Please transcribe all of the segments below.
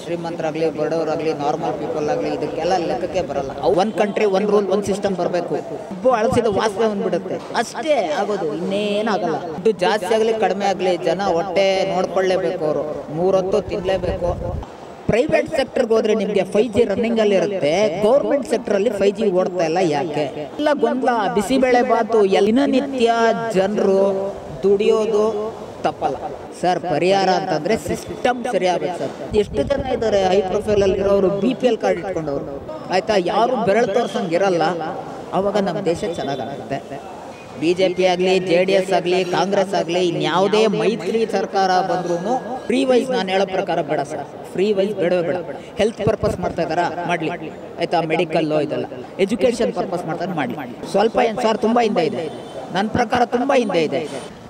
ಶ್ರೀಮಂತರಾಗಲಿ ಬಡವರಾಗಲಿ normal people ಆಗಲಿ ಇದಕ್ಕೆಲ್ಲ ಲೆಕ್ಕಕ್ಕೆ ಬರಲ್ಲ ಒಂದು ಕಂಟ್ರಿ ಒಂದು ರೂಲ್ ಒಂದು ಸಿಸ್ಟಮ್ ಬರಬೇಕು ಉಬ್ಬು ಅಳಸಿದ ವಾಸನೆ ಬಂದ್ಬಿಡುತ್ತೆ ಅಷ್ಟೇ ಆಗೋದು ಇನ್ನೇನಾಗಲ್ಲ ದುಡ್ಡು ಜಾಸ್ತಿ ಆಗಲಿ ಕಡಿಮೆ ಆಗಲಿ ಜನ ಹೊಟ್ಟೆ ನೋಡ್ಕೊಳ್ಳೇಬೇಕು ಅವರು ಮೂರೊತ್ತು ತಿನ್ನಲೇಬೇಕು ಪ್ರೈವೇಟ್ ಸೆಕ್ಟರ್ಗೆ ಹೋದ್ರೆ ನಿಮಗೆ ಫೈವ್ ಜಿ ರನ್ನಿಂಗ್ ಅಲ್ಲಿ ಇರುತ್ತೆ ಗೌರ್ಮೆಂಟ್ ಸೆಕ್ಟರ್ ಅಲ್ಲಿ ಫೈವ್ ಜಿ ಓಡ್ತಾ ಇಲ್ಲ ಯಾಕೆ ಎಲ್ಲ ಗೊಂದಲ ಬಿಸಿಬೇಳೆ ಬಾತು ದಿನನಿತ್ಯ ಜನರು ದುಡಿಯೋದು ತಪ್ಪಲ್ಲ ಸರ್ ಪರಿಹಾರ ಅಂತಂದ್ರೆ ಸಿಸ್ಟಮ್ ಸರಿ ಆಗ್ಬೇಕು ಸರ್ ಎಷ್ಟು ಜನ ಇದ್ದಾರೆ ಹೈ ಪ್ರೊಫೈಲ್ ಅಲ್ಲಿ ಇರೋರು ಬಿ ಪಿ ಎಲ್ ಕಾರ್ಡ್ ಇಟ್ಕೊಂಡವ್ರು ಆಯ್ತಾ ಯಾರು ಬೆರಳು ತೋರ್ಸಂಗ್ ಇರಲ್ಲ ಅವಾಗ ನಮ್ಮ ದೇಶ ಚೆನ್ನಾಗಾಗುತ್ತೆ ಬಿ ಜೆ ಪಿ ಆಗಲಿ ಜೆ ಡಿ ಎಸ್ ಆಗಲಿ ಕಾಂಗ್ರೆಸ್ ಆಗಲಿ ಇನ್ಯಾವುದೇ ಮೈತ್ರಿ ಸರ್ಕಾರ ಬಂದ್ರೂ ಫ್ರೀ ವೈಸ್ ನಾನು ಹೇಳೋ ಪ್ರಕಾರ ಬೇಡ ಸರ್ ಫ್ರೀ ವೈಸ್ ಬೇಡವೇ ಬೇಡ ಹೆಲ್ತ್ ಪರ್ಪಸ್ ಮಾಡ್ತಾ ಇದ್ದಾರಾ ಮಾಡಲಿ ಆಯ್ತಾ ಮೆಡಿಕಲ್ಲು ಇದೆಲ್ಲ ಎಜುಕೇಷನ್ ಪರ್ಪಸ್ ಮಾಡ್ತಾರೆ ಮಾಡಲಿ ಸ್ವಲ್ಪ ಏನು ಸರ್ ತುಂಬ ಹಿಂದೆ ಇದೆ ನನ್ನ ಪ್ರಕಾರ ತುಂಬ ಹಿಂದೆ ಇದೆ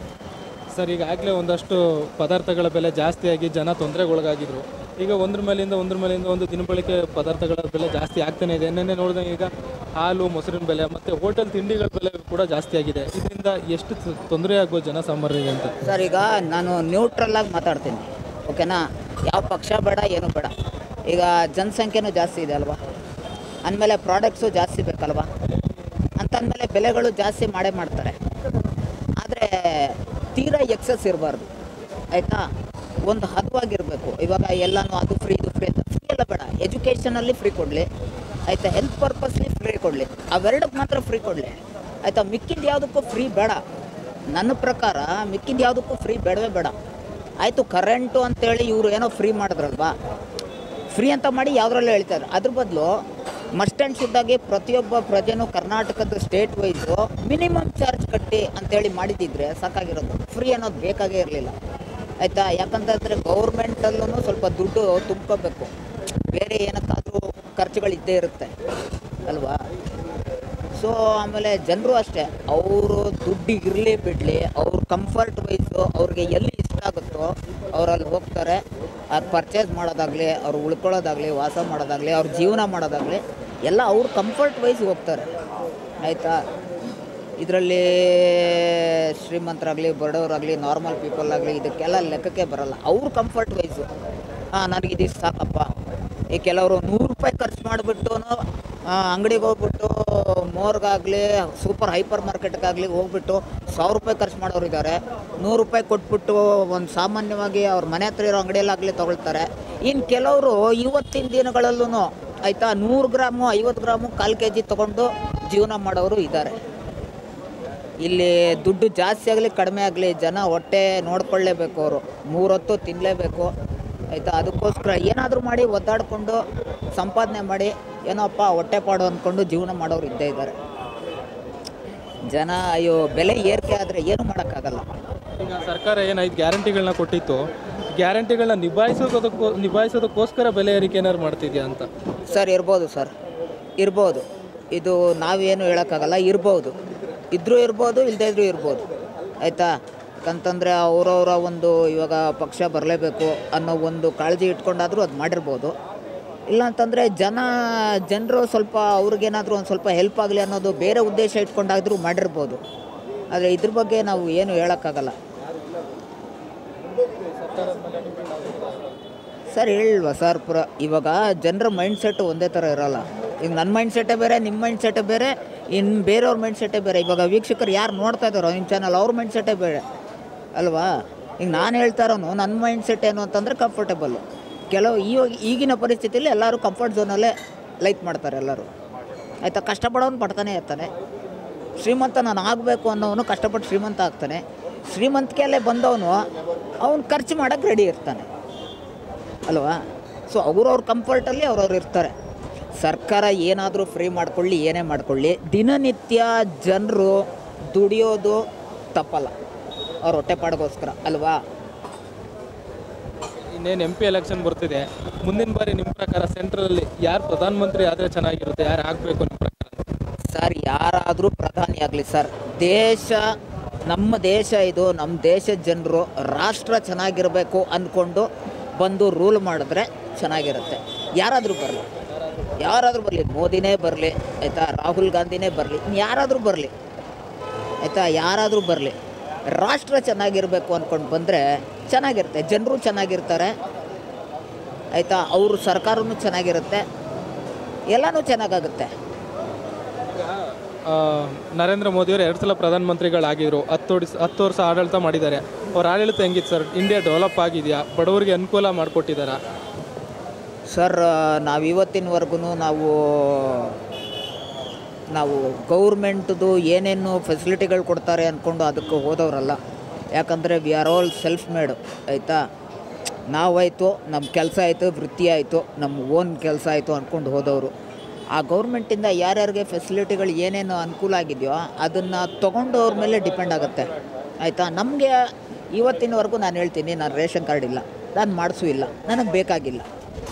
ಸರ್ ಈಗಾಗಲೇ ಒಂದಷ್ಟು ಪದಾರ್ಥಗಳ ಬೆಲೆ ಜಾಸ್ತಿಯಾಗಿ ಜನ ತೊಂದರೆಗೊಳಗಾಗಿದ್ರು ಈಗ ಒಂದ್ರ ಮೇಲಿಂದ ಒಂದ್ರ ಮೇಲಿಂದ ಒಂದು ದಿನಬಳಕೆ ಪದಾರ್ಥಗಳ ಬೆಲೆ ಜಾಸ್ತಿ ಆಗ್ತಾನೆ ಇದೆ ನಿನ್ನೆ ನೋಡಿದಾಗ ಈಗ ಹಾಲು ಮೊಸರಿನ ಬೆಲೆ ಮತ್ತು ಹೋಟೆಲ್ ತಿಂಡಿಗಳ ಬೆಲೆ ಕೂಡ ಜಾಸ್ತಿ ಆಗಿದೆ ಇದರಿಂದ ಎಷ್ಟು ತ- ತೊಂದರೆ ಆಗೋ ಜನಸಾಮಾನ್ಯರಿಗೆ ಅಂತ ಸರ್ ಈಗ ನಾನು ನ್ಯೂಟ್ರಲ್ ಆಗಿ ಮಾತಾಡ್ತೀನಿ ಓಕೆನಾ ಯಾವ ಪಕ್ಷ ಬೇಡ ಏನು ಬೇಡ ಈಗ ಜನಸಂಖ್ಯೆನೂ ಜಾಸ್ತಿ ಇದೆ ಅಲ್ವಾ ಅಂದಮೇಲೆ ಪ್ರಾಡಕ್ಟ್ಸು ಜಾಸ್ತಿ ಬೇಕಲ್ವಾ ಅಂತಂದಮೇಲೆ ಬೆಲೆಗಳು ಜಾಸ್ತಿ ಮಾಡೇ ಮಾಡ್ತಾರೆ ಆದರೆ ತೀರಾ ಎಕ್ಸಸ್ ಇರಬಾರ್ದು ಆಯಿತಾ ಒಂದು ಹದವಾಗಿರಬೇಕು ಇವಾಗ ಎಲ್ಲನೂ ಅದು ಫ್ರೀ ಇದು ಫ್ರೀ ಅಂತ ಫ್ರೀ ಎಲ್ಲ ಬೇಡ ಎಜುಕೇಷನಲ್ಲಿ ಫ್ರೀ ಕೊಡಲಿ ಆಯಿತಾ ಹೆಲ್ತ್ ಪರ್ಪಸ್ಲಿ ಫ್ರೀ ಕೊಡಲಿ ಅವೆರಡಕ್ಕೆ ಮಾತ್ರ ಫ್ರೀ ಕೊಡಲಿ ಆಯಿತಾ ಮಿಕ್ಕಿದ ಯಾವುದಕ್ಕೂ ಫ್ರೀ ಬೇಡ ನನ್ನ ಪ್ರಕಾರ ಮಿಕ್ಕಿದ ಯಾವುದಕ್ಕೂ ಫ್ರೀ ಬೇಡವೇ ಬೇಡ ಆಯಿತು ಕರೆಂಟು ಅಂತೇಳಿ ಇವರು ಏನೋ ಫ್ರೀ ಮಾಡಿದ್ರಲ್ವಾ ಫ್ರೀ ಅಂತ ಮಾಡಿ ಯಾವುದ್ರಲ್ಲೂ ಹೇಳ್ತಾರೆ ಅದ್ರ ಬದಲು ಮಸ್ಟ್ ಆ್ಯಂಡ್ ಶುಡ್ಡಾಗಿ ಪ್ರತಿಯೊಬ್ಬ ಪ್ರಜೆನೂ ಕರ್ನಾಟಕದ ಸ್ಟೇಟ್ ವೈಸು ಮಿನಿಮಮ್ ಚಾರ್ಜ್ ಕಟ್ಟಿ ಅಂತೇಳಿ ಮಾಡಿದ್ದಿದ್ರೆ ಸಾಕಾಗಿರೋದು ಫ್ರೀ ಅನ್ನೋದು ಬೇಕಾಗೇ ಇರಲಿಲ್ಲ ಆಯಿತಾ ಯಾಕಂತಂದರೆ ಗೌರ್ಮೆಂಟಲ್ಲೂ ಸ್ವಲ್ಪ ದುಡ್ಡು ತುಂಬ್ಕೋಬೇಕು ಬೇರೆ ಏನಕ್ಕಾದರೂ ಖರ್ಚುಗಳು ಇದ್ದೇ ಇರುತ್ತೆ ಅಲ್ವಾ ಸೊ ಆಮೇಲೆ ಜನರು ಅಷ್ಟೇ ಅವರು ದುಡ್ಡು ಇರಲಿ ಬಿಡಲಿ ಅವ್ರ ಕಂಫರ್ಟ್ ವೈಸು ಅವ್ರಿಗೆ ಎಲ್ಲಿ ಇಷ್ಟ ಆಗುತ್ತೋ ಅವ್ರು ಅಲ್ಲಿ ಹೋಗ್ತಾರೆ ಅದು ಪರ್ಚೇಸ್ ಮಾಡೋದಾಗಲಿ ಅವ್ರು ಉಳ್ಕೊಳ್ಳೋದಾಗಲಿ ವಾಸ ಮಾಡೋದಾಗಲಿ ಅವ್ರ ಜೀವನ ಮಾಡೋದಾಗಲಿ ಎಲ್ಲ ಅವ್ರ ಕಂಫರ್ಟ್ ವೈಸ್ ಹೋಗ್ತಾರೆ ಆಯಿತಾ ಇದರಲ್ಲಿ ಶ್ರೀಮಂತರಾಗಲಿ ಬಡವರಾಗಲಿ ನಾರ್ಮಲ್ ಪೀಪಲ್ ಆಗಲಿ ಇದಕ್ಕೆಲ್ಲ ಲೆಕ್ಕಕ್ಕೆ ಬರಲ್ಲ ಅವ್ರ ಕಂಫರ್ಟ್ ವೈಸು ಹಾಂ ನನಗಿದು ಸಾಕಪ್ಪ ಈ ಕೆಲವರು ನೂರು ರೂಪಾಯಿ ಖರ್ಚು ಮಾಡಿಬಿಟ್ಟು ಅಂಗಡಿಗೆ ಹೋಗ್ಬಿಟ್ಟು ಮೋರ್ಗಾಗಲಿ ಸೂಪರ್ ಹೈಪರ್ ಮಾರ್ಕೆಟ್ಗಾಗಲಿ ಹೋಗ್ಬಿಟ್ಟು ಸಾವಿರ ರೂಪಾಯಿ ಖರ್ಚು ಮಾಡೋರು ಇದ್ದಾರೆ ನೂರು ರೂಪಾಯಿ ಕೊಟ್ಬಿಟ್ಟು ಒಂದು ಸಾಮಾನ್ಯವಾಗಿ ಅವ್ರ ಮನೆ ಹತ್ರ ಇರೋ ಅಂಗಡಿಯಲ್ಲಾಗಲಿ ತೊಗೊಳ್ತಾರೆ ಇನ್ನು ಕೆಲವರು ಇವತ್ತಿನ ದಿನಗಳಲ್ಲೂ ಆಯಿತಾ ನೂರು ಗ್ರಾಮು ಐವತ್ತು ಗ್ರಾಮು ಕಾಲು ಕೆ ಜಿ ತೊಗೊಂಡು ಜೀವನ ಮಾಡೋರು ಇದ್ದಾರೆ ಇಲ್ಲಿ ದುಡ್ಡು ಜಾಸ್ತಿ ಆಗಲಿ ಕಡಿಮೆ ಆಗಲಿ ಜನ ಹೊಟ್ಟೆ ನೋಡ್ಕೊಳ್ಳೇಬೇಕು ಅವರು ಮೂರೊತ್ತು ತಿನ್ನಲೇಬೇಕು ಆಯಿತಾ ಅದಕ್ಕೋಸ್ಕರ ಏನಾದರೂ ಮಾಡಿ ಒದ್ದಾಡಿಕೊಂಡು ಸಂಪಾದನೆ ಮಾಡಿ ಏನೋಪ್ಪ ಹೊಟ್ಟೆ ಪಾಡು ಅಂದ್ಕೊಂಡು ಜೀವನ ಮಾಡೋರು ಇದ್ದೇ ಇದ್ದಾರೆ ಜನ ಅಯ್ಯೋ ಬೆಲೆ ಏರಿಕೆ ಆದರೆ ಏನು ಮಾಡೋಕ್ಕಾಗಲ್ಲ ಈಗ ಸರ್ಕಾರ ಏನು ಐದು ಗ್ಯಾರಂಟಿಗಳನ್ನ ಕೊಟ್ಟಿತ್ತು ಗ್ಯಾರಂಟಿಗಳನ್ನ ನಿಭಾಯಿಸೋದಕ್ಕೋ ನಿಭಾಯಿಸೋದಕ್ಕೋಸ್ಕರ ಬೆಲೆ ಏರಿಕೆ ಏನಾದ್ರು ಮಾಡ್ತಿದ್ಯಾ ಅಂತ ಸರ್ ಇರ್ಬೋದು ಸರ್ ಇರ್ಬೋದು ಇದು ನಾವೇನು ಹೇಳೋಕ್ಕಾಗಲ್ಲ ಇರ್ಬೋದು ಇದ್ರೂ ಇರ್ಬೋದು ಇಲ್ಲದೇ ಇದ್ರೂ ಇರ್ಬೋದು ಆಯಿತಾ ಯಾಕಂತಂದರೆ ಅವರವರ ಒಂದು ಇವಾಗ ಪಕ್ಷ ಬರಲೇಬೇಕು ಅನ್ನೋ ಒಂದು ಕಾಳಜಿ ಇಟ್ಕೊಂಡಾದರೂ ಅದು ಮಾಡಿರ್ಬೋದು ಇಲ್ಲ ಅಂತಂದರೆ ಜನ ಜನರು ಸ್ವಲ್ಪ ಅವ್ರಿಗೇನಾದರೂ ಒಂದು ಸ್ವಲ್ಪ ಹೆಲ್ಪ್ ಆಗಲಿ ಅನ್ನೋದು ಬೇರೆ ಉದ್ದೇಶ ಇಟ್ಕೊಂಡಾದರೂ ಮಾಡಿರ್ಬೋದು ಆದರೆ ಇದ್ರ ಬಗ್ಗೆ ನಾವು ಏನು ಹೇಳೋಕ್ಕಾಗಲ್ಲ ಸರ್ ಹೇಳುವ ಸರ್ ಪ್ರ ಇವಾಗ ಜನರ ಮೈಂಡ್ ಸೆಟ್ ಒಂದೇ ಥರ ಇರೋಲ್ಲ ಈಗ ನನ್ನ ಮೈಂಡ್ ಸೆಟ್ಟೇ ಬೇರೆ ನಿಮ್ಮ ಮೈಂಡ್ ಸೆಟ್ಟೇ ಬೇರೆ ಇನ್ನು ಬೇರೆಯವ್ರ ಮೈಂಡ್ ಸೆಟ್ಟೇ ಬೇರೆ ಇವಾಗ ವೀಕ್ಷಕರು ಯಾರು ನೋಡ್ತಾ ಇದ್ದಾರೋ ನಿಮ್ಮ ಚಾನಲ್ ಅವ್ರ ಮೈಂಡ್ ಸೆಟ್ಟೇ ಬೇರೆ ಅಲ್ವಾ ಈಗ ನಾನು ಹೇಳ್ತಾ ಇರೋನು ನನ್ನ ಮೈಂಡ್ ಸೆಟ್ ಏನು ಅಂತಂದರೆ ಕಂಫರ್ಟೇಬಲ್ಲು ಕೆಲವು ಇವಾಗ ಈಗಿನ ಪರಿಸ್ಥಿತಿಯಲ್ಲಿ ಎಲ್ಲರೂ ಕಂಫರ್ಟ್ ಝೋನಲ್ಲೇ ಲೈಕ್ ಮಾಡ್ತಾರೆ ಎಲ್ಲರೂ ಆಯಿತಾ ಕಷ್ಟಪಡೋನು ಪಡ್ತಾನೆ ಇರ್ತಾನೆ ಶ್ರೀಮಂತ ನಾನು ಆಗಬೇಕು ಅನ್ನೋನು ಕಷ್ಟಪಟ್ಟು ಶ್ರೀಮಂತ ಆಗ್ತಾನೆ ಶ್ರೀಮಂತಿಕೆಯಲ್ಲೇ ಬಂದವನು ಅವನು ಖರ್ಚು ಮಾಡೋಕ್ಕೆ ರೆಡಿ ಇರ್ತಾನೆ ಅಲ್ವಾ ಸೊ ಅವ್ರವ್ರ ಕಂಫರ್ಟಲ್ಲಿ ಅವ್ರವ್ರು ಇರ್ತಾರೆ ಸರ್ಕಾರ ಏನಾದರೂ ಫ್ರೀ ಮಾಡ್ಕೊಳ್ಳಿ ಏನೇ ಮಾಡ್ಕೊಳ್ಳಿ ದಿನನಿತ್ಯ ಜನರು ದುಡಿಯೋದು ತಪ್ಪಲ್ಲ ಅವ್ರ ಹೊಟ್ಟೆಪಾಡಿಗೋಸ್ಕರ ಅಲ್ವಾ ಇನ್ನೇನು ಎಂ ಪಿ ಎಲೆಕ್ಷನ್ ಬರ್ತಿದೆ ಮುಂದಿನ ಬಾರಿ ನಿಮ್ಮ ಪ್ರಕಾರ ಸೆಂಟ್ರಲಲ್ಲಿ ಯಾರು ಪ್ರಧಾನಮಂತ್ರಿ ಆದರೆ ಚೆನ್ನಾಗಿರುತ್ತೆ ಯಾರು ಆಗಬೇಕು ನಿಮ್ಮ ಪ್ರಕಾರ ಸರ್ ಯಾರಾದರೂ ಪ್ರಧಾನಿ ಆಗಲಿ ಸರ್ ದೇಶ ನಮ್ಮ ದೇಶ ಇದು ನಮ್ಮ ದೇಶದ ಜನರು ರಾಷ್ಟ್ರ ಚೆನ್ನಾಗಿರಬೇಕು ಅಂದ್ಕೊಂಡು ಬಂದು ರೂಲ್ ಮಾಡಿದ್ರೆ ಚೆನ್ನಾಗಿರುತ್ತೆ ಯಾರಾದರೂ ಬರಲಿ ಯಾರಾದರೂ ಬರಲಿ ಮೋದಿನೇ ಬರಲಿ ಆಯಿತಾ ರಾಹುಲ್ ಗಾಂಧಿನೇ ಬರಲಿ ಯಾರಾದರೂ ಬರಲಿ ಆಯಿತಾ ಯಾರಾದರೂ ಬರಲಿ ರಾಷ್ಟ್ರ ಚೆನ್ನಾಗಿರಬೇಕು ಅಂದ್ಕೊಂಡು ಬಂದರೆ ಚೆನ್ನಾಗಿರುತ್ತೆ ಜನರು ಚೆನ್ನಾಗಿರ್ತಾರೆ ಆಯಿತಾ ಅವ್ರ ಸರ್ಕಾರನೂ ಚೆನ್ನಾಗಿರುತ್ತೆ ಎಲ್ಲನೂ ಚೆನ್ನಾಗಾಗುತ್ತೆ ಆ, ನರೇಂದ್ರ ಮೋದಿಯವರು ಎರಡು ಸಲ ಪ್ರಧಾನಮಂತ್ರಿಗಳಾಗಿದ್ರು ಹತ್ತು ವರ್ಷ ಹತ್ತು ವರ್ಷ ಆಡಳಿತ ಮಾಡಿದ್ದಾರೆ ಅವ್ರ ಆಡಳಿತ ಹೆಂಗಿತ್ತು ಸರ್ ಇಂಡಿಯಾ ಡೆವಲಪ್ ಆಗಿದೆಯಾ ಬಡವರಿಗೆ ಅನುಕೂಲ ಮಾಡಿಕೊಟ್ಟಿದ್ದಾರಾ ಸರ್ ನಾವು ಇವತ್ತಿನವರೆಗೂ ನಾವು ನಾವು ಗೌರ್ಮೆಂಟ್ದು ಏನೇನು ಫೆಸಿಲಿಟಿಗಳು ಕೊಡ್ತಾರೆ ಅಂದ್ಕೊಂಡು ಅದಕ್ಕೆ ಹೋದವರಲ್ಲ ಯಾಕಂದರೆ we are all self made ಆಯಿತಾ ನಾವಾಯಿತು ನಮ್ಮ ಕೆಲಸ ಆಯಿತು ವೃತ್ತಿ ಆಯಿತು ನಮ್ಮ ಓನ್ ಕೆಲಸ ಆಯಿತು ಅಂದ್ಕೊಂಡು ಹೋದವರು ಆ ಗೌರ್ಮೆಂಟಿಂದ ಯಾರ್ಯಾರಿಗೆ ಫೆಸಿಲಿಟಿಗಳು ಏನೇನು ಅನುಕೂಲ ಆಗಿದೆಯೋ ಅದನ್ನು ತೊಗೊಂಡವ್ರ ಮೇಲೆ ಡಿಪೆಂಡ್ ಆಗುತ್ತೆ ಆಯಿತಾ ನಮಗೆ ಇವತ್ತಿನವರೆಗೂ ನಾನು ಹೇಳ್ತೀನಿ ನಾನು ರೇಷನ್ ಕಾರ್ಡ್ ಇಲ್ಲ ನಾನು ಮಾಡಿಸೂ ಇಲ್ಲ ನನಗೆ ಬೇಕಾಗಿಲ್ಲ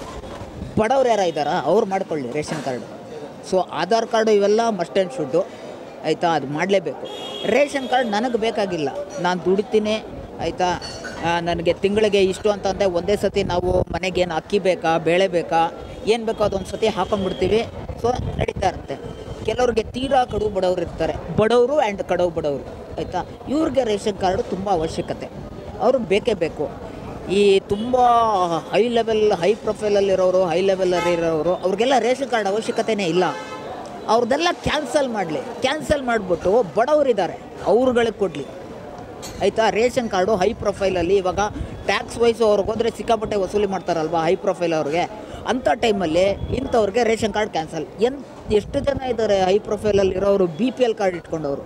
ಬಡವ್ರು ಯಾರ ಇದ್ದಾರಾ ಅವ್ರು ಮಾಡ್ಕೊಳ್ಳಿ ration card so Aadhaar card ಇವೆಲ್ಲ ಮಸ್ಟ್ ಆ್ಯಂಡ್ ಶುಡ್ಡು ಆಯಿತಾ ಅದು ಮಾಡಲೇಬೇಕು ರೇಷನ್ ಕಾರ್ಡ್ ನನಗೆ ಬೇಕಾಗಿಲ್ಲ ನಾನು ದುಡಿತೀನಿ ಆಯಿತಾ ನನಗೆ ತಿಂಗಳಿಗೆ ಇಷ್ಟು ಅಂತಂದರೆ ಒಂದೇ ಸತಿ ನಾವು ಮನೆಗೆ ಏನು ಅಕ್ಕಿ ಬೇಕಾ ಬೇಳೆ ಬೇಕಾ ಏನು ಬೇಕೋ ಅದೊಂದು ಸತಿ ಹಾಕೊಂಡ್ಬಿಡ್ತೀವಿ ಸೊ ನಡೀತಾ ಇರುತ್ತೆ ಕೆಲವ್ರಿಗೆ ತೀರಾ ಕಡು ಬಡವರು ಇರ್ತಾರೆ ಬಡವರು ಆ್ಯಂಡ್ ಕಡವು ಬಡವರು ಆಯಿತಾ ಇವ್ರಿಗೆ ರೇಷನ್ ಕಾರ್ಡು ತುಂಬ ಅವಶ್ಯಕತೆ ಅವ್ರಿಗೆ ಬೇಕೇ ಬೇಕು ಈ ತುಂಬ ಹೈ ಲೆವೆಲ್ ಹೈ ಪ್ರೊಫೈಲಲ್ಲಿರೋರು ಹೈ ಲೆವೆಲಲ್ಲಿ ಇರೋರು ಅವ್ರಿಗೆಲ್ಲ ರೇಷನ್ ಕಾರ್ಡ್ ಅವಶ್ಯಕತೆನೇ ಇಲ್ಲ ಅವ್ರದ್ದೆಲ್ಲ ಕ್ಯಾನ್ಸಲ್ ಮಾಡಲಿ ಕ್ಯಾನ್ಸಲ್ ಮಾಡಿಬಿಟ್ಟು ಬಡವರಿದ್ದಾರೆ ಅವ್ರುಗಳಿಗೆ ಕೊಡಲಿ ಆಯಿತಾ ರೇಷನ್ ಕಾರ್ಡು ಹೈ ಪ್ರೊಫೈಲಲ್ಲಿ ಇವಾಗ ಟ್ಯಾಕ್ಸ್ ವೈಸು ಅವ್ರಿಗೆ ಹೋದರೆ ಸಿಕ್ಕಾಪಟ್ಟೆ ವಸೂಲಿ ಮಾಡ್ತಾರಲ್ವ ಹೈ ಪ್ರೊಫೈಲ್ ಅವ್ರಿಗೆ ಅಂಥ ಟೈಮಲ್ಲಿ ಇಂಥವ್ರಿಗೆ ರೇಷನ್ ಕಾರ್ಡ್ ಕ್ಯಾನ್ಸಲ್ ಎನ್ ಎಷ್ಟು ಜನ ಇದ್ದಾರೆ ಹೈ ಪ್ರೊಫೈಲಲ್ಲಿ ಇರೋರು ಬಿ ಪಿ ಎಲ್ ಕಾರ್ಡ್ ಇಟ್ಕೊಂಡವರು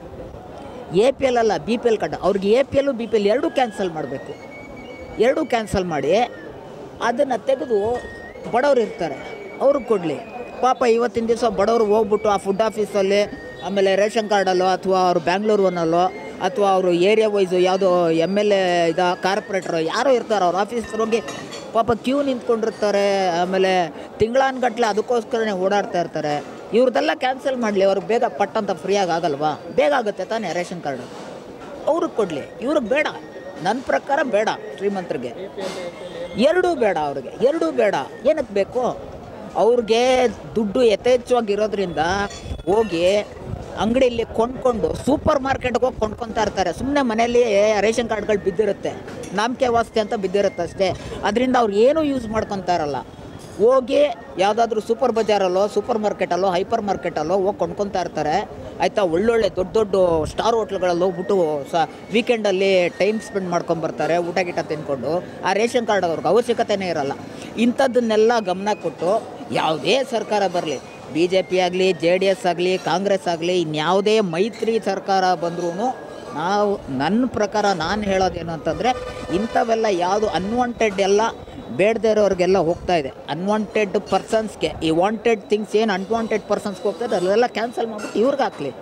ಎ ಪಿ ಎಲ್ ಅಲ್ಲ ಬಿ ಪಿ ಎಲ್ ಕಾರ್ಡ್ ಅವ್ರಿಗೆ ಎ ಪಿ ಎಲ್ಲು ಬಿ ಪಿ ಎಲ್ ಎರಡೂ ಕ್ಯಾನ್ಸಲ್ ಮಾಡಬೇಕು ಎರಡೂ ಕ್ಯಾನ್ಸಲ್ ಮಾಡಿ ಅದನ್ನು ತೆಗೆದು ಬಡವರು ಇರ್ತಾರೆ ಅವ್ರಿಗೆ ಕೊಡಲಿ ಪಾಪ ಇವತ್ತಿನ ದಿವಸ ಬಡವರು ಹೋಗ್ಬಿಟ್ಟು ಆ ಫುಡ್ ಆಫೀಸಲ್ಲಿ ಆಮೇಲೆ ರೇಷನ್ ಕಾರ್ಡಲ್ಲೋ ಅಥವಾ ಅವರು ಬ್ಯಾಂಗ್ಳೂರು ಅನ್ನಲ್ಲೋ ಅಥವಾ ಅವರು ಏರಿಯಾ ವೈಸು ಯಾವುದೋ ಎಮ್ ಎಲ್ ಎ ಇದ ಕಾರ್ಪೊರೇಟ್ರು ಯಾರೋ ಇರ್ತಾರೆ ಅವ್ರ ಆಫೀಸ್ಗೆ ಹೋಗಿ ಪಾಪ ಕ್ಯೂ ನಿಂತ್ಕೊಂಡಿರ್ತಾರೆ ಆಮೇಲೆ ತಿಂಗಳಾನ್ಗಟ್ಲೆ ಅದಕ್ಕೋಸ್ಕರನೇ ಓಡಾಡ್ತಾ ಇರ್ತಾರೆ ಇವ್ರದ್ದೆಲ್ಲ ಕ್ಯಾನ್ಸಲ್ ಮಾಡಲಿ ಅವ್ರಿಗೆ ಬೇಗ ಪಟ್ಟಂತ ಫ್ರೀಯಾಗಿ ಆಗಲ್ವಾ ಬೇಗ ಆಗುತ್ತೆ ತಾನೇ ರೇಷನ್ ಕಾರ್ಡು ಅವ್ರಿಗೆ ಕೊಡಲಿ ಇವ್ರಿಗೆ ಬೇಡ ನನ್ನ ಪ್ರಕಾರ ಬೇಡ ಶ್ರೀಮಂತರಿಗೆ ಎರಡೂ ಬೇಡ ಅವ್ರಿಗೆ ಎರಡೂ ಬೇಡ ಏನಕ್ಕೆ ಬೇಕು ಅವ್ರಿಗೆ ದುಡ್ಡು ಯಥೇಚ್ಛವಾಗಿರೋದ್ರಿಂದ ಹೋಗಿ ಅಂಗಡಿಯಲ್ಲಿ ಕೊಂಡ್ಕೊಂಡು ಸೂಪರ್ ಮಾರ್ಕೆಟ್ಗೆ ಹೋಗಿ ಕೊಂಡ್ಕೊತಾ ಇರ್ತಾರೆ ಸುಮ್ಮನೆ ಮನೆಯಲ್ಲಿ ರೇಷನ್ ಕಾರ್ಡ್ಗಳು ಬಿದ್ದಿರುತ್ತೆ ನಂಬಿಕೆ ವಾಸ್ತೆ ಅಂತ ಬಿದ್ದಿರುತ್ತೆ ಅಷ್ಟೇ ಅದರಿಂದ ಅವ್ರು ಏನೂ ಯೂಸ್ ಮಾಡ್ಕೊತಾ ಇರಲ್ಲ ಹೋಗಿ ಯಾವುದಾದ್ರೂ ಸೂಪರ್ ಬಜಾರಲ್ಲೋ ಸೂಪರ್ ಮಾರ್ಕೆಟಲ್ಲೋ ಹೈಪರ್ ಮಾರ್ಕೆಟಲ್ಲೋ ಹೋಗಿ ಕೊಂಡ್ಕೊತಾ ಇರ್ತಾರೆ ಆಯಿತಾ ಒಳ್ಳೊಳ್ಳೆ ದೊಡ್ಡ ದೊಡ್ಡ ಸ್ಟಾರ್ ಹೋಟ್ಲ್ಗಳಲ್ಲಿ ಹೋಗ್ಬಿಟ್ಟು ಸ ವೀಕೆಂಡಲ್ಲಿ ಟೈಮ್ ಸ್ಪೆಂಡ್ ಮಾಡ್ಕೊಂಬರ್ತಾರೆ ಊಟ ಗೀಟ ತಿನ್ಕೊಂಡು ಆ ರೇಷನ್ ಕಾರ್ಡ್ ಅವ್ರಿಗೆ ಅವಶ್ಯಕತೆನೇ ಇರಲ್ಲ ಇಂಥದ್ದನ್ನೆಲ್ಲ ಗಮನ ಕೊಟ್ಟು ಯಾವುದೇ ಸರ್ಕಾರ ಬರಲಿ ಬಿ ಜೆ ಪಿ ಆಗಲಿ ಜೆ ಡಿ ಎಸ್ ಆಗಲಿ ಕಾಂಗ್ರೆಸ್ ಆಗಲಿ ಇನ್ಯಾವುದೇ ಮೈತ್ರಿ ಸರ್ಕಾರ ಬಂದ್ರೂ ನಾವು ನನ್ನ ಪ್ರಕಾರ ನಾನು ಹೇಳೋದೇನು ಅಂತಂದರೆ ಇಂಥವೆಲ್ಲ ಯಾವುದು ಅನ್ವಾಂಟೆಡ್ ಎಲ್ಲ ಬೇಡದೇ ಇರೋರಿಗೆಲ್ಲ ಹೋಗ್ತಾ ಇದೆ ಅನ್ವಾಂಟೆಡ್ ಪರ್ಸನ್ಸ್ಗೆ ಈ ವಾಂಟೆಡ್ ಥಿಂಗ್ಸ್ ಏನು ಅನ್ವಾಂಟೆಡ್ ಪರ್ಸನ್ಸ್ಗೆ ಹೋಗ್ತಾ ಇದೆ ಅಲ್ಲೆಲ್ಲ ಕ್ಯಾನ್ಸಲ್ ಮಾಡ್ಬಿಟ್ಟು ಇವ್ರಿಗೆ ಹಾಕ್ಲಿ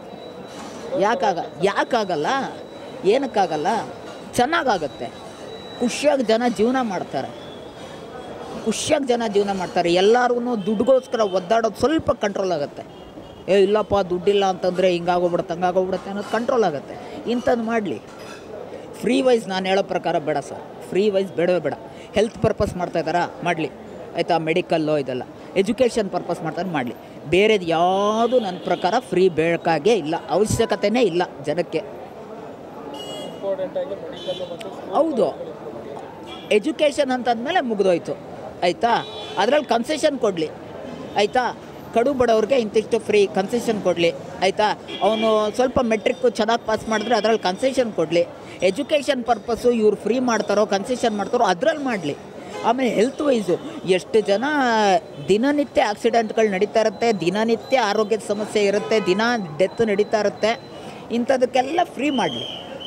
ಯಾಕಾಗ ಯಾಕಾಗಲ್ಲ ಏನಕ್ಕಾಗಲ್ಲ ಚೆನ್ನಾಗಾಗತ್ತೆ ಖುಷಿಯಾಗಿ ಜನ ಜೀವನ ಮಾಡ್ತಾರೆ ಖುಷಿಯಾಗಿ ಜನ ಜೀವನ ಮಾಡ್ತಾರೆ ಎಲ್ಲರಿಗೂ ದುಡ್ಡುಗೋಸ್ಕರ ಒದ್ದಾಡೋದು ಸ್ವಲ್ಪ ಕಂಟ್ರೋಲ್ ಆಗುತ್ತೆ ಏ ಇಲ್ಲಪ್ಪ ದುಡ್ಡಿಲ್ಲ ಅಂತಂದರೆ ಹಿಂಗಾಗೋಗ್ಬಿಡುತ್ತೆ ಹಂಗಾಗೋಗ್ಬಿಡುತ್ತೆ ಅನ್ನೋದು ಕಂಟ್ರೋಲ್ ಆಗುತ್ತೆ ಇಂಥದ್ದು ಮಾಡಲಿ ಫ್ರೀ ವೈಸ್ ನಾನು ಹೇಳೋ ಪ್ರಕಾರ ಬೇಡ ಸರ್ ಫ್ರೀ ವೈಸ್ ಬೇಡವೇ ಬೇಡ ಹೆಲ್ತ್ ಪರ್ಪಸ್ ಮಾಡ್ತಾ ಇದ್ದಾರಾ ಮಾಡಲಿ ಆಯಿತಾ ಮೆಡಿಕಲ್ಲು ಇದೆಲ್ಲ ಎಜುಕೇಷನ್ ಪರ್ಪಸ್ ಮಾಡ್ತಾರೆ ಮಾಡಲಿ ಬೇರೆದು ಯಾವುದು ನನ್ನ ಪ್ರಕಾರ ಫ್ರೀ ಬೇಕಾಗೇ ಇಲ್ಲ ಅವಶ್ಯಕತೆನೇ ಇಲ್ಲ ಜನಕ್ಕೆ ಇಂಪಾರ್ಟೆಂಟಾಗಿ ಮೆಡಿಕಲ್ಲು ಮತ್ತು ಹೌದು ಎಜುಕೇಷನ್ ಅಂತಂದಮೇಲೆ ಮುಗಿದೋಯ್ತು ಆಯಿತಾ ಅದರಲ್ಲಿ ಕನ್ಸೆಷನ್ ಕೊಡಲಿ ಆಯಿತಾ ಕಡು ಬಡವ್ರಿಗೆ ಇಂತಿಷ್ಟು ಫ್ರೀ ಕನ್ಸೆಷನ್ ಕೊಡಲಿ ಆಯಿತಾ ಅವನು ಸ್ವಲ್ಪ ಮೆಟ್ರಿಕ್ಕು ಚೆನ್ನಾಗಿ ಪಾಸ್ ಮಾಡಿದ್ರೆ ಅದರಲ್ಲಿ ಕನ್ಸೆಷನ್ ಕೊಡಲಿ ಎಜುಕೇಷನ್ ಪರ್ಪಸ್ಸು ಇವ್ರು ಫ್ರೀ ಮಾಡ್ತಾರೋ ಕನ್ಸೆಷನ್ ಮಾಡ್ತಾರೋ ಅದರಲ್ಲಿ ಮಾಡಲಿ ಆಮೇಲೆ ಹೆಲ್ತ್ ವೈಸು ಎಷ್ಟು ಜನ ದಿನನಿತ್ಯ ಆಕ್ಸಿಡೆಂಟ್ಗಳು ನಡೀತಾ ಇರುತ್ತೆ ದಿನನಿತ್ಯ ಆರೋಗ್ಯದ ಸಮಸ್ಯೆ ಇರುತ್ತೆ ದಿನ ಡೆತ್ ನಡೀತಾ ಇರುತ್ತೆ ಇಂಥದಕ್ಕೆಲ್ಲ ಫ್ರೀ ಮಾಡಲಿ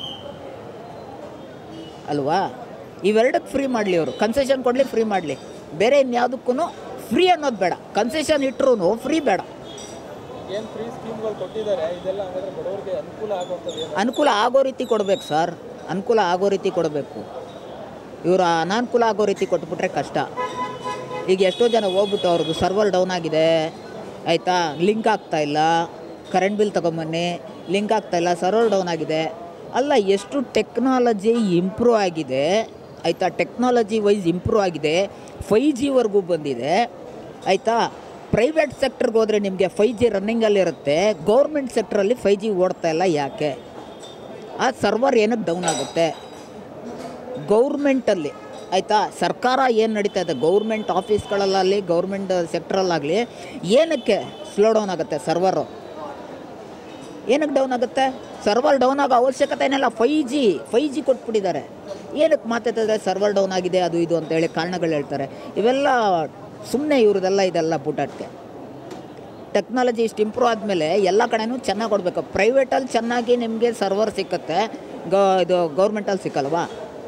ಅಲ್ವಾ ಇವೆರಡಕ್ಕೆ ಫ್ರೀ ಮಾಡಲಿ ಅವರು ಕನ್ಸೆಷನ್ ಕೊಡಲಿ ಫ್ರೀ ಮಾಡಲಿ ಬೇರೆ ಇನ್ಯಾವುದಕ್ಕೂ ಫ್ರೀ ಅನ್ನೋದು ಬೇಡ ಕನ್ಸೆಷನ್ ಇಟ್ಟರು ಫ್ರೀ ಬೇಡ ಏನು ಫ್ರೀ ಸ್ಕೀಮ್ಗಳು ಕೊಟ್ಟಿದ್ದಾರೆ ಇದೆಲ್ಲ ಹಾಗಾದ್ರೆ ಬಡವರಿಗೆ ಅನುಕೂಲ ಆಗುವಂಥದ್ದು ಏನು ಅನುಕೂಲ ಆಗೋ ರೀತಿ ಕೊಡಬೇಕು ಸರ್ ಅನುಕೂಲ ಆಗೋ ರೀತಿ ಕೊಡಬೇಕು ಇವರು ಅನಾನುಕೂಲ ಆಗೋ ರೀತಿ ಕೊಟ್ಬಿಟ್ರೆ ಕಷ್ಟ ಈಗ ಎಷ್ಟೋ ಜನ ಹೋಗ್ಬಿಟ್ಟು ಅವ್ರದ್ದು ಸರ್ವರ್ ಡೌನ್ ಆಗಿದೆ ಆಯಿತಾ ಲಿಂಕ್ ಆಗ್ತಾ ಇಲ್ಲ ಕರೆಂಟ್ ಬಿಲ್ ತೊಗೊಂಬನ್ನಿ ಲಿಂಕ್ ಆಗ್ತಾ ಇಲ್ಲ ಸರ್ವರ್ ಡೌನ್ ಆಗಿದೆ ಅಲ್ಲ ಎಷ್ಟು ಟೆಕ್ನಾಲಜಿ ಇಂಪ್ರೂವ್ ಆಗಿದೆ ಆಯಿತಾ ಟೆಕ್ನಾಲಜಿ ವೈಸ್ ಇಂಪ್ರೂವ್ ಆಗಿದೆ ಫೈ ಜಿವರೆಗೂ ಬಂದಿದೆ ಆಯಿತಾ ಪ್ರೈವೇಟ್ ಸೆಕ್ಟರ್ಗೆ ಹೋದರೆ ನಿಮಗೆ ಫೈ ಜಿ ರನ್ನಿಂಗಲ್ಲಿರುತ್ತೆ ಗೌರ್ಮೆಂಟ್ ಸೆಕ್ಟ್ರಲ್ಲಿ ಫೈ ಜಿ ಓಡ್ತಾ ಇಲ್ಲ ಯಾಕೆ ಆ ಸರ್ವರ್ ಏನಕ್ಕೆ ಡೌನ್ ಆಗುತ್ತೆ ಗೌರ್ಮೆಂಟಲ್ಲಿ ಆಯಿತಾ ಸರ್ಕಾರ ಏನು ನಡೀತಾ ಇದೆ ಗೌರ್ಮೆಂಟ್ ಆಫೀಸ್ಗಳಲ್ಲಾಗಲಿ ಗೌರ್ಮೆಂಟ್ ಸೆಕ್ಟ್ರಲ್ಲಾಗಲಿ ಏನಕ್ಕೆ ಸ್ಲೋ ಡೌನ್ ಆಗುತ್ತೆ ಸರ್ವರು ಏನಕ್ಕೆ ಡೌನ್ ಆಗುತ್ತೆ ಸರ್ವರ್ ಡೌನ್ ಆಗೋ ಅವಶ್ಯಕತೆ ಏನಿಲ್ಲ ಫೈ ಜಿ ಫೈ ಜಿ ಕೊಟ್ಬಿಟ್ಟಿದ್ದಾರೆ ಏನಕ್ಕೆ ಮಾತಾಡ್ತಿದ್ರೆ ಸರ್ವರ್ ಡೌನ್ ಆಗಿದೆ ಅದು ಇದು ಅಂತೇಳಿ ಕಾರಣಗಳು ಹೇಳ್ತಾರೆ ಇವೆಲ್ಲ ಸುಮ್ಮನೆ ಇವ್ರದೆಲ್ಲ ಇದೆಲ್ಲ ಬೂಟಾಟ್ಗೆ ಟೆಕ್ನಾಲಜಿ ಇಷ್ಟು ಇಂಪ್ರೂವ್ ಆದಮೇಲೆ ಎಲ್ಲ ಕಡೆನೂ ಚೆನ್ನಾಗಿ ಕೊಡಬೇಕು ಪ್ರೈವೇಟಲ್ಲಿ ಚೆನ್ನಾಗಿ ನಿಮಗೆ ಸರ್ವರ್ ಸಿಕ್ಕತ್ತೆ ಗ ಇದು ಗೌರ್ಮೆಂಟಲ್ಲಿ ಸಿಕ್ಕಲ್ವಾ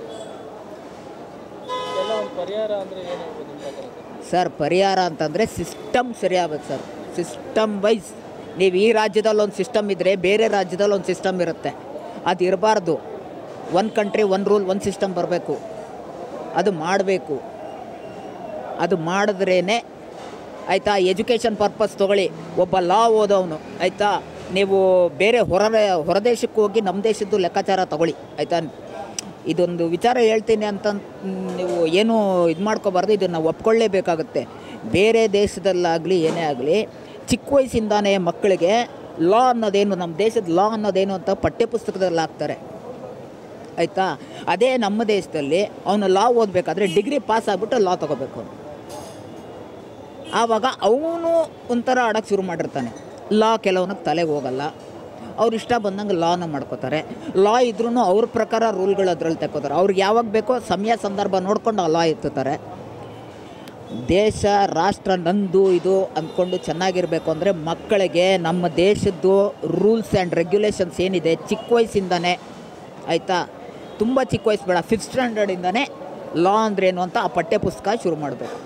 ಎಲ್ಲ ಒಂದು ಪರಿಹಾರ ಅಂದರೆ ಏನು ಹೇಳ್ಬೋದು ನಿಮ್ಮ ಪ್ರಕಾರ ಸರ್? ಸರ್ ಪರಿಹಾರ ಅಂತಂದರೆ ಸಿಸ್ಟಮ್ ಸರಿಯಾಗಬೇಕು ಸರ್ ಸಿಸ್ಟಮ್ ವೈಸ್ ನೀವು ಈ ರಾಜ್ಯದಲ್ಲಿ ಒಂದು ಸಿಸ್ಟಮ್ ಇದ್ದರೆ ಬೇರೆ ರಾಜ್ಯದಲ್ಲಿ ಒಂದು ಸಿಸ್ಟಮ್ ಇರುತ್ತೆ ಅದು ಇರಬಾರ್ದು ಒಂದು ಕಂಟ್ರಿ ಒಂದು ರೂಲ್ ಒಂದು ಸಿಸ್ಟಮ್ ಬರಬೇಕು ಅದು ಮಾಡಬೇಕು ಅದು ಮಾಡಿದ್ರೇ ಆಯಿತಾ ಎಜುಕೇಷನ್ ಪರ್ಪಸ್ ತೊಗೊಳ್ಳಿ ಒಬ್ಬ ಲಾ ಓದೋನು ಆಯಿತಾ ನೀವು ಬೇರೆ ಹೊರ ಹೊರದೇಶಕ್ಕೆ ಹೋಗಿ ನಮ್ಮ ದೇಶದ್ದು ಲೆಕ್ಕಾಚಾರ ತಗೊಳ್ಳಿ ಆಯಿತಾ ಇದೊಂದು ವಿಚಾರ ಹೇಳ್ತೀನಿ ಅಂತ ನೀವು ಏನು ಇದು ಮಾಡ್ಕೋಬಾರ್ದು ಇದನ್ನು ಒಪ್ಕೊಳ್ಳೇಬೇಕಾಗುತ್ತೆ ಬೇರೆ ದೇಶದಲ್ಲಾಗಲಿ ಏನೇ ಆಗಲಿ ಚಿಕ್ಕ ವಯಸ್ಸಿಂದಾನೇ ಮಕ್ಕಳಿಗೆ ಲಾ ಅನ್ನೋದೇನು ನಮ್ಮ ದೇಶದ ಲಾ ಅನ್ನೋದೇನು ಅಂತ ಪಠ್ಯಪುಸ್ತಕದಲ್ಲಿ ಹಾಕ್ತಾರೆ ಆಯಿತಾ ಅದೇ ನಮ್ಮ ದೇಶದಲ್ಲಿ ಅವನು ಲಾ ಓದಬೇಕಾದ್ರೆ ಡಿಗ್ರಿ ಪಾಸ್ ಆಗಿಬಿಟ್ಟು ಲಾ ತೊಗೋಬೇಕು ಅವನು ಆವಾಗ ಅವನು ಒಂಥರ ಆಡೋಕ್ಕೆ ಶುರು ಮಾಡಿರ್ತಾನೆ ಲಾ ಕೆಲವನಿಗೆ ತಲೆಗೆ ಹೋಗಲ್ಲ ಅವ್ರು ಇಷ್ಟ ಬಂದಂಗೆ ಲಾನ ಮಾಡ್ಕೋತಾರೆ ಲಾ ಇದ್ರೂ ಅವ್ರ ಪ್ರಕಾರ ರೂಲ್ಗಳು ಅದ್ರಲ್ಲಿ ತಗೋತಾರೆ ಅವ್ರಿಗೆ ಯಾವಾಗ ಬೇಕೋ ಸಮಯ ಸಂದರ್ಭ ನೋಡ್ಕೊಂಡು ಆ ಲಾ ಎತ್ತುತ್ತಾರೆ ದೇಶ ರಾಷ್ಟ್ರ ನಂದು ಇದು ಅಂದ್ಕೊಂಡು ಚೆನ್ನಾಗಿರಬೇಕು ಅಂದರೆ ಮಕ್ಕಳಿಗೆ ನಮ್ಮ ದೇಶದ್ದು ರೂಲ್ಸ್ ಆ್ಯಂಡ್ ರೆಗ್ಯುಲೇಷನ್ಸ್ ಏನಿದೆ ಚಿಕ್ಕ ವಯಸ್ಸಿಂದನೇ ಆಯಿತಾ ತುಂಬ ಚಿಕ್ಕ ವಯಸ್ಸು ಬೇಡ ಫಿಫ್ತ್ ಸ್ಟ್ಯಾಂಡರ್ಡಿಂದನೇ ಲಾ ಅಂದ್ರೇನು ಅಂತ ಆ ಪಠ್ಯಪುಸ್ತಕ ಶುರು ಮಾಡಬೇಕು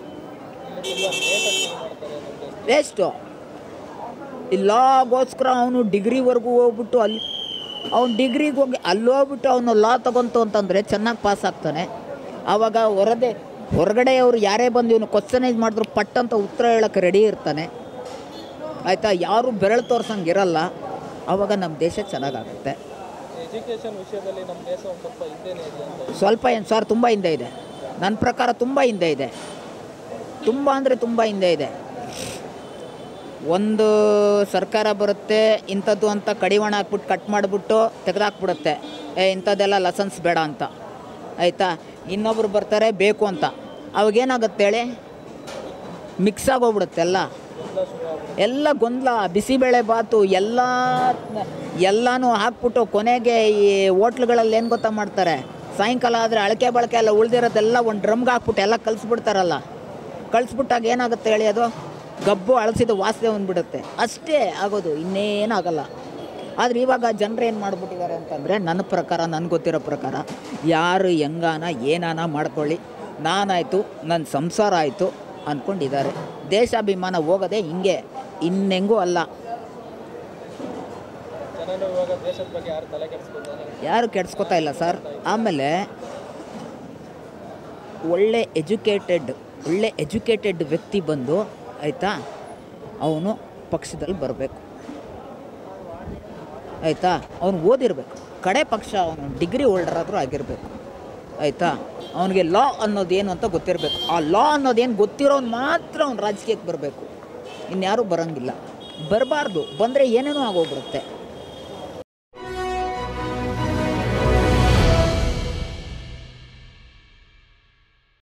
ವೇಸ್ಟು ಲಾಗೋಸ್ಕರ ಅವನು ಡಿಗ್ರಿವರೆಗೂ ಹೋಗ್ಬಿಟ್ಟು ಅಲ್ಲಿ ಅವ್ನು ಡಿಗ್ರಿಗೆ ಹೋಗಿ ಅಲ್ಲಿ ಹೋಗ್ಬಿಟ್ಟು ಅವನು ಲಾ ತಗೊಂತು ಅಂತಂದರೆ ಚೆನ್ನಾಗಿ ಪಾಸ್ ಆಗ್ತಾನೆ ಆವಾಗ ಹೊರದೆ ಹೊರಗಡೆಯವರು ಯಾರೇ ಬಂದು ಇವನು ಕ್ವಶನೈಸ್ ಮಾಡಿದ್ರು ಪಟ್ ಅಂತ ಉತ್ತರ ಹೇಳೋಕ್ಕೆ ರೆಡಿ ಇರ್ತಾನೆ ಆಯಿತಾ ಯಾರು ಬೆರಳು ತೋರ್ಸಂಗೆ ಇರಲ್ಲ ಆವಾಗ ನಮ್ಮ ದೇಶ ಚೆನ್ನಾಗಾಗುತ್ತೆ ಎಜುಕೇಷನ್ ವಿಷಯದಲ್ಲಿ ನಮ್ಮ ದೇಶ ಒಂದು ಸ್ವಲ್ಪ ಹಿಂದೆನೇ ಇದೆ ಅಂತ ಸ್ವಲ್ಪ ಏನು ಸರ್ ತುಂಬ ಹಿಂದೆ ಇದೆ ನನ್ನ ಪ್ರಕಾರ ತುಂಬ ಹಿಂದೆ ಇದೆ ತುಂಬ ಅಂದರೆ ತುಂಬ ಹಿಂದೆ ಇದೆ ಒಂದು ಸರ್ಕಾರ ಬರುತ್ತೆ ಇಂಥದ್ದು ಅಂತ ಕಡಿವಾಣ ಹಾಕ್ಬಿಟ್ಟು ಕಟ್ ಮಾಡಿಬಿಟ್ಟು ತೆಗೆದಾಕ್ಬಿಡುತ್ತೆ ಏ ಇಂಥದ್ದೆಲ್ಲ ಲಸನ್ಸ್ ಬೇಡ ಅಂತ ಆಯಿತಾ ಇನ್ನೊಬ್ರು ಬರ್ತಾರೆ ಬೇಕು ಅಂತ ಅವಾಗೇನಾಗುತ್ತೆ ಹೇಳಿ ಮಿಕ್ಸ್ ಆಗೋಗ್ಬಿಡುತ್ತೆ ಎಲ್ಲ ಎಲ್ಲ ಗೊಂದಲ ಬಿಸಿಬೇಳೆ ಬಾತು ಎಲ್ಲ ಎಲ್ಲನೂ ಹಾಕ್ಬಿಟ್ಟು ಕೊನೆಗೆ ಈ ಹೋಟ್ಲುಗಳಲ್ಲಿ ಏನು ಗೊತ್ತಾ ಮಾಡ್ತಾರೆ ಸಾಯಂಕಾಲ ಆದರೆ ಅಳಕೆ ಬಳಕೆ ಎಲ್ಲ ಉಳ್ದಿರೋದೆಲ್ಲ ಒಂದು ಡ್ರಮ್ಗೆ ಹಾಕ್ಬಿಟ್ಟು ಎಲ್ಲ ಕಲಿಸ್ಬಿಡ್ತಾರಲ್ಲ ಕಳಿಸ್ಬಿಟ್ಟಾಗ ಏನಾಗುತ್ತೆ ಹೇಳಿ ಅದು ಗಬ್ಬು ಅಳಸಿದ ವಾಸನೆ ಬಂದ್ಬಿಡುತ್ತೆ ಅಷ್ಟೇ ಆಗೋದು ಇನ್ನೇನಾಗಲ್ಲ ಆದರೆ ಇವಾಗ ಜನರು ಏನು ಮಾಡ್ಬಿಟ್ಟಿದ್ದಾರೆ ಅಂತಂದರೆ ನನ್ನ ಪ್ರಕಾರ ನನಗೆ ಗೊತ್ತಿರೋ ಪ್ರಕಾರ ಯಾರು ಹೆಂಗಾನ ಏನಾನ ಮಾಡ್ಕೊಳ್ಳಿ ನಾನಾಯಿತು ನನ್ನ ಸಂಸಾರ ಆಯಿತು ಅಂದ್ಕೊಂಡಿದ್ದಾರೆ ದೇಶಾಭಿಮಾನ ಹೋಗೋದೇ ಹಿಂಗೆ ಇನ್ನೆಂಗೂ ಅಲ್ಲ ಜನರು ಇವಾಗ ದೇಶದ ಬಗ್ಗೆ ಯಾರು ತಲೆ ಕೆಡಿಸ್ಕೊತಾರೆ ಯಾರು ಕೆಡ್ಸ್ಕೊತಾ ಇಲ್ಲ ಸರ್ ಆಮೇಲೆ ಒಳ್ಳೆ ಎಜುಕೇಟೆಡ್ ಒಳ್ಳೆ ಎಜುಕೇಟೆಡ್ ವ್ಯಕ್ತಿ ಬಂದು ಆಯಿತಾ ಅವನು ಪಕ್ಷದಲ್ಲಿ ಬರಬೇಕು ಆಯಿತಾ ಅವನು ಓದಿರಬೇಕು ಕಡೆ ಪಕ್ಷ ಅವನು ಡಿಗ್ರಿ ಹೋಲ್ಡರ್ ಆದರೂ ಆಗಿರಬೇಕು ಆಯಿತಾ ಅವನಿಗೆ ಲಾ ಅನ್ನೋದೇನು ಅಂತ ಗೊತ್ತಿರಬೇಕು ಆ ಲಾ ಅನ್ನೋದೇನು ಗೊತ್ತಿರೋನು ಮಾತ್ರ ಅವ್ನು ರಾಜಕೀಯಕ್ಕೆ ಬರಬೇಕು ಇನ್ಯಾರೂ ಬರೋಂಗಿಲ್ಲ ಬರಬಾರ್ದು ಬಂದರೆ ಏನೇನೋ ಆಗೋಗ್ಬಿಡುತ್ತೆ